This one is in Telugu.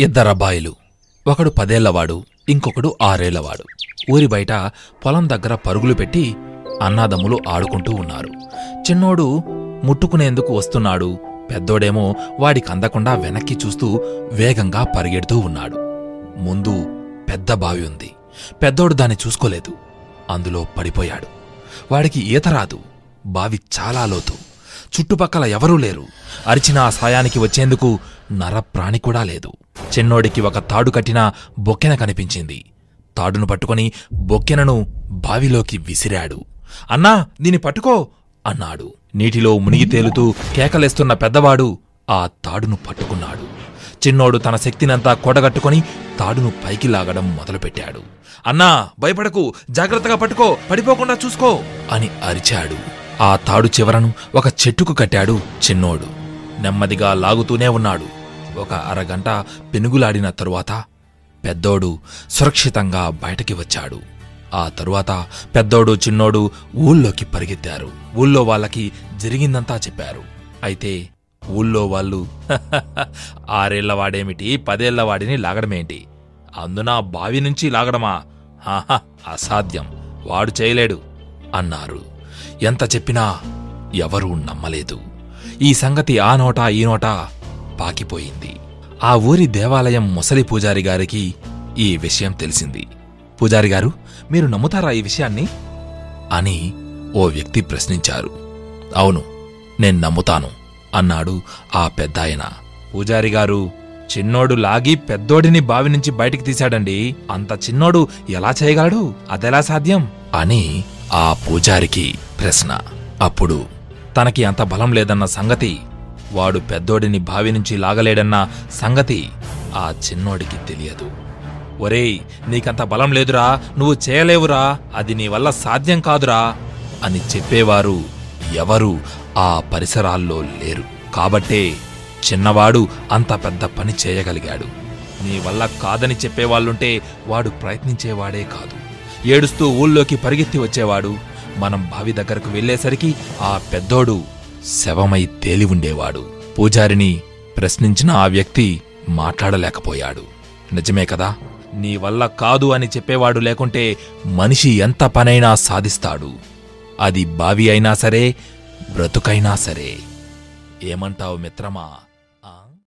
ఇద్దరబ్బాయిలు ఒకడు పదేళ్లవాడు ఇంకొకడు ఆరేళ్లవాడు ఊరి బయట పొలం దగ్గర పరుగులు పెట్టి అన్నాదమ్ములు ఆడుకుంటూ ఉన్నారు చిన్నోడు ముట్టుకునేందుకు వస్తున్నాడు పెద్దోడేమో వాడికి అందకుండా వెనక్కి చూస్తూ వేగంగా పరిగెడుతూ ఉన్నాడు ముందు పెద్ద బావి ఉంది పెద్దోడు దాన్ని చూసుకోలేదు అందులో పడిపోయాడు వాడికి ఈత రాదు బావి చాలా లోతు చుట్టుపక్కల ఎవరూ లేరు అరిచిన ఆ సాయానికి వచ్చేందుకు నరప్రాణి కూడా లేదు చిన్నోడికి ఒక తాడు కట్టిన బొక్కెన కనిపించింది తాడును పట్టుకొని బొక్కెనను బావిలోకి విసిరాడు అన్నా దీన్ని పట్టుకో అన్నాడు నీటిలో మునిగి తేలుతూ కేకలేస్తున్న పెద్దవాడు ఆ తాడును పట్టుకున్నాడు చిన్నోడు తన శక్తినంతా కూడగట్టుకొని తాడును పైకి లాగడం మొదలుపెట్టాడు అన్నా భయపడకు జాగ్రత్తగా పట్టుకో పడిపోకుండా చూసుకో అని అరిచాడు ఆ తాడు చివరను ఒక చెట్టుకు కట్టాడు చిన్నోడు నెమ్మదిగా లాగుతూనే ఉన్నాడు ఒక అరగంట పెనుగులాడిన తరువాత పెద్దోడు సురక్షితంగా బయటకి వచ్చాడు ఆ తరువాత పెద్దోడు చిన్నోడు ఊళ్ళోకి పరిగెత్తారు ఊళ్ళో వాళ్ళకి జరిగిందంతా చెప్పారు అయితే ఊళ్ళో వాళ్ళు ఆరేళ్లవాడేమిటి పదేళ్లవాడిని లాగడమేంటి అందున బావి నుంచి లాగడమా ఆహా అసాధ్యం వాడు చేయలేడు అన్నారు ఎంత చెప్పినా ఎవరూ నమ్మలేదు ఈ సంగతి ఆ నోటా ఈ నోటా పాకిపోయింది ఆ ఊరి దేవాలయం ముసలి పూజారి గారికి ఈ విషయం తెలిసింది పూజారి గారు మీరు నమ్ముతారా ఈ విషయాన్ని అని ఓ వ్యక్తి ప్రశ్నించారు అవును నేను నమ్ముతాను అన్నాడు ఆ పెద్దాయన పూజారి గారు చిన్నోడు లాగి పెద్దోడిని బావి నుంచి బయటికి తీశాడండి అంత చిన్నోడు ఎలా చేయగలడు అదెలా సాధ్యం అని ఆ పూజారికి ప్రశ్న అప్పుడు తనకి అంత బలం లేదన్న సంగతి వాడు పెద్దోడిని బావి నుంచి లాగలేడన్న సంగతి ఆ చిన్నోడికి తెలియదు ఒరేయ్ నీకంత బలం లేదురా నువ్వు చేయలేవురా అది నీ వల్ల సాధ్యం కాదురా అని చెప్పేవారు ఎవరు ఆ పరిసరాల్లో లేరు కాబట్టే చిన్నవాడు అంత పెద్ద పని చేయగలిగాడు నీ వల్ల కాదని చెప్పేవాళ్ళుంటే వాడు ప్రయత్నించేవాడే కాదు ఏడుస్తూ ఊళ్ళోకి పరిగెత్తి వచ్చేవాడు మనం బావి దగ్గరకు వెళ్ళేసరికి ఆ పెద్దోడు శవమై తేలి ఉండేవాడు పూజారిని ప్రశ్నించిన ఆ వ్యక్తి మాట్లాడలేకపోయాడు నిజమే కదా నీ వల్ల కాదు అని చెప్పేవాడు లేకుంటే మనిషి ఎంత పనైనా సాధిస్తాడు అది బావి అయినా సరే బ్రతుకైనా సరే ఏమంటావు మిత్రమా